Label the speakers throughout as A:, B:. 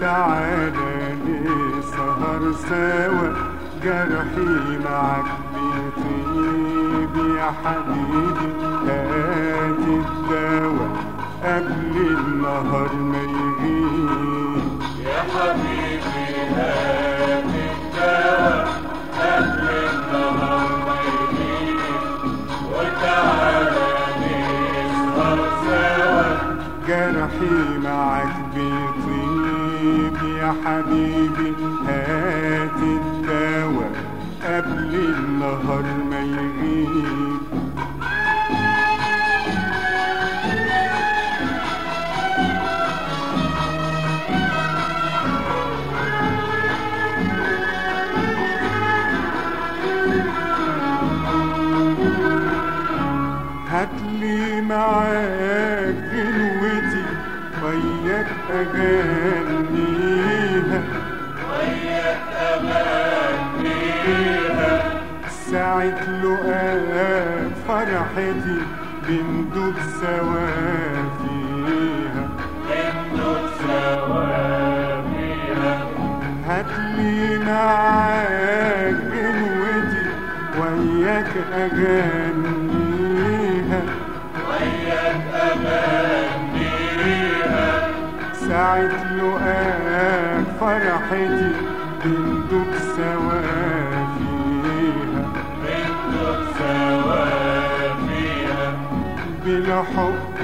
A: وتعالى نسهر سوا جرحي معك بيطيب يا حبيبي هات الدواء قبل النهار ما يغيب
B: يا حبيبي هات الدواء قبل النهار ما يغيب وتعالى نسهر سوا
A: جرحي معك بيطيب يا حبيبي هات الدواء قبل النهار ما يغيب هاتلي معاك جلوتي وياك أغنيها
B: وياك أغنيها
A: ساعة لقاء فرحتي بندوب سوا فيها
B: بندق سوا فيها
A: هاتلي معاك جلوتي وياك أغنيها
B: وياك أغنيها
A: ساعة لقاء فرحتي بندوب سوا فيها
B: بندق سوا فيها
A: بالحب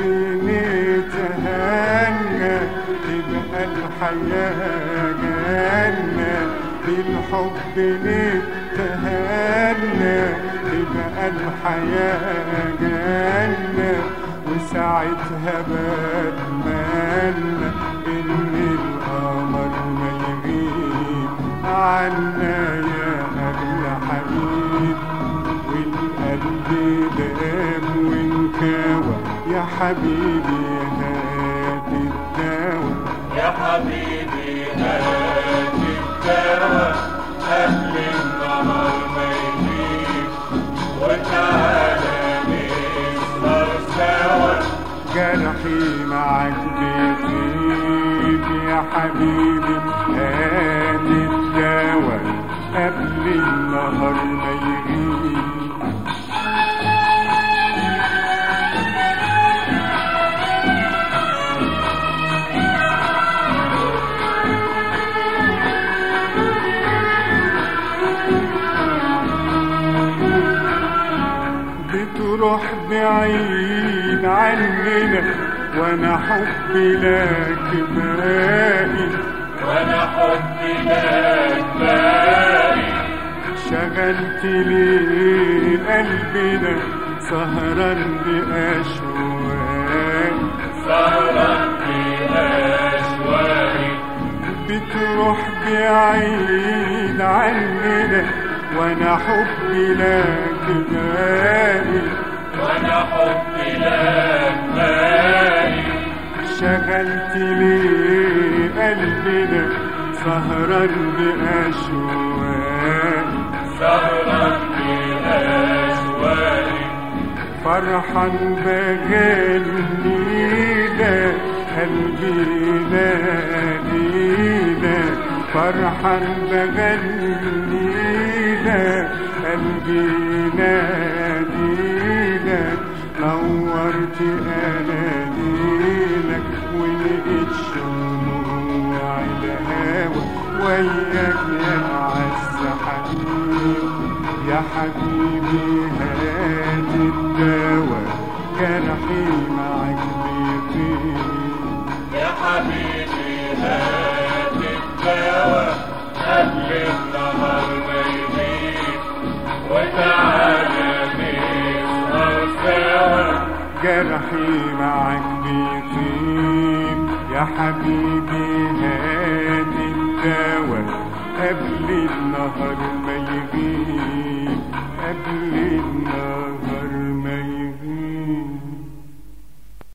A: نتهنى تبقى الحياة جنة بالحب نتهنى تبقى الحياة جنة وساعتها بتمنى إن القمر ما يغيب عنا يا أغلى حبيب والقلب دام وانكوى يا حبيبي هات الدواء
B: يا حبيبي هات الدواء قبل النهار ما يغيب وتعالى نسهر سوا
A: جرحي معك بيطيب يا حبيبي هات الدواء قبل النهار ما يغيب بتروح بعيد عننا وانا حبي لك باقي
B: وانا حبي لك باقي
A: شغلت لي قلبنا سهران بأشواق
B: سهران في أشواقي
A: بتروح بعيد عننا وانا حبي لك باقي
B: وانا حبي لك باقي
A: شغلت لي قلبنا سهران بأشواق
B: سهران في أشواقي
A: فرحان بغني لك قلبي نادينا فرحان بغني لك قلبي نادينا نورت اناديلك ولقيت شموع الهوى وياك يا عز حبيب يا حبيبي هات الدواء جرحي معك بيطيب
B: يا حبيبي هات الدواء قبل النهار ما يغيب وتعالى نسهر سوا
A: جرحي معك بيطيب يا حبيبي هات الدواء قبل النهار